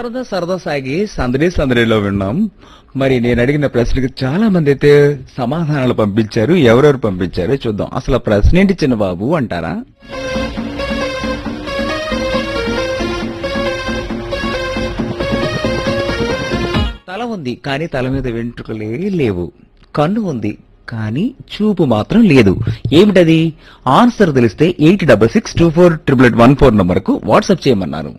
సరదా సరదా సాగి సందడి సందడిలో విన్నాం మరి నేను అడిగిన ప్రశ్నకి చాలా మంది అయితే సమాధానాలు పంపించారు ఎవరెవరు పంపించారో చూద్దాం అసలు ఆ ప్రశ్న ఏంటి చిన్న బాబు అంటారా తల ఉంది కానీ తల మీద వెంట్రుకలే లేవు కన్ను ఉంది కానీ చూపు మాత్రం లేదు ఏమిటది ఆన్సర్ తెలిస్తే eight double six two four triple eight one four number కు వాట్సాప్ చేయమన్నాను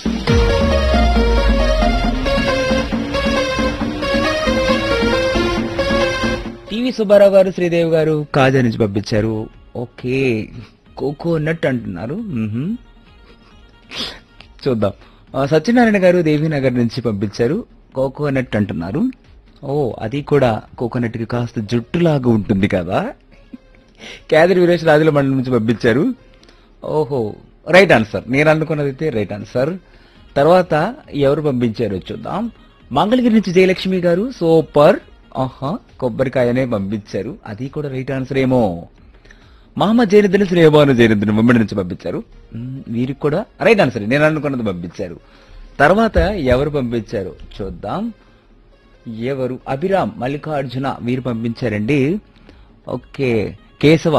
టీవీ సుబ్బారావు గారు శ్రీదేవి గారు కాజా నుంచి పంపించారు ఓకే కోకోనట్ అంటున్నారు మ్మ్హ్మ్. చూద్దాం ఆ, సత్యనారాయణ గారు దేవీనగర్ నుంచి పంపించారు కోకోనట్ అంటున్నారు ఓ అది కూడా కోకోనట్ కి కాస్త జుట్టులాగా ఉంటుంది కదా కేదరి వీరేష్ రాజుల మండలం నుంచి పంపించారు ఓహో రైట్ ఆన్సర్ నేను అనుకున్నది అయితే రైట్ ఆన్సర్ తర్వాత ఎవరు పంపించారో చూద్దాం మంగళగిరి నుంచి జయలక్ష్మి గారు సూపర్ ఆహా కొబ్బరికాయనే పంపించారు అది కూడా రైట్ ఆన్సర్ ఏమో మహమ్మద్ జైనుద్దీన్ శ్రీయభాను జైనుద్దీన్ ముమ్మడి నుంచి పంపించారు మ్మ్, వీరికి కూడా రైట్ ఆన్సర్ నేను అనుకున్నది పంపించారు తర్వాత ఎవరు పంపించారు చూద్దాం ఎవరు అభిరామ్ మల్లికార్జున వీరు పంపించారండి ఓకే కేశవ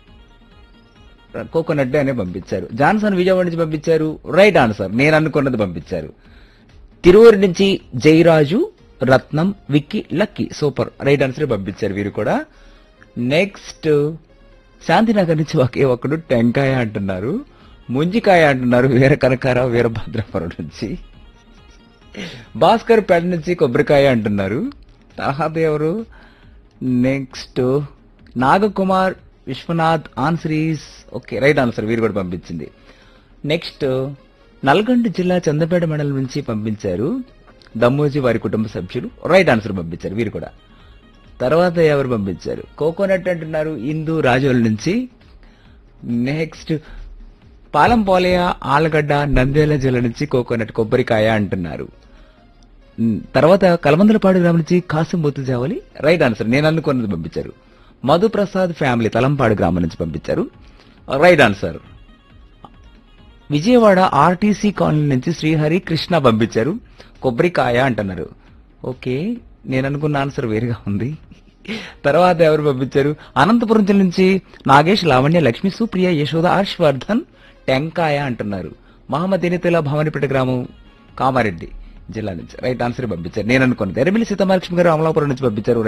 కోకోనట్ అనే పంపించారు జాన్సన్ విజయవాడ నుంచి పంపించారు రైట్ ఆన్సర్ నేను అనుకున్నది పంపించారు తిరువూరు నుంచి Jayaraju Ratnam Vicky Lucky super right answer పంపించారు వీరు కూడా నెక్స్ట్ శాంతినగర్ నుంచి ఒకే ఒక్కడు టెంకాయ అంటున్నారు ముంజికాయ అంటున్నారు వీర కనకారావు వీరభద్రపురం నుంచి భాస్కర్ పేట నుంచి కొబ్బరికాయ అంటున్నారు తర్వాత ఎవరు next Nagakumar Viswanath answer is okay right answer వీరు కూడా పంపించింది నెక్స్ట్ నల్గొండ జిల్లా చందపేట మండలం నుంచి పంపించారు దమ్మోజీ వారి కుటుంబ సభ్యులు రైట్ ఆన్సర్ పంపించారు వీరు కూడా తర్వాత ఎవరు పంపించారు కోకోనట్ అంటున్నారు ఇందు రాజోల నుంచి నెక్స్ట్ పాలం పోలయ ఆలగడ్డ నంద్యాల జిల్లా నుంచి కోకోనట్ కొబ్బరికాయ అంటున్నారు ఉమ్, తర్వాత కలమందలపాడు గ్రామం నుంచి కాసం బొత్తు జావలి రైట్ ఆన్సర్ నేను అనుకున్నది పంపించారు మధుప్రసాద్ ఫ్యామిలీ తలంపాడు గ్రామం నుంచి పంపించారు right answer Vijayawada RTC colony నుంచి శ్రీహరి కృష్ణ పంపించారు కొబ్బరికాయ అంటున్నారు ఓకే నేను అనుకున్న ఆన్సర్ వేరుగా ఉంది తర్వాత ఎవరు పంపించారు అనంతపురం జిల్లా నుంచి నాగేష్ లావణ్య లక్ష్మి సుప్రియ యశోద హర్షవర్ధన్ టెంకాయ అంటున్నారు మహమ్మద్ ఎనితుల భవానిపేట గ్రామం కామారెడ్డి జిల్లా నుంచి రైట్ ఆన్సర్ పంపించారు నేను అనుకున్నది ఎరమిలి సీతమహాలక్ష్మి గారు అమలాపురం నుంచి పంపించారు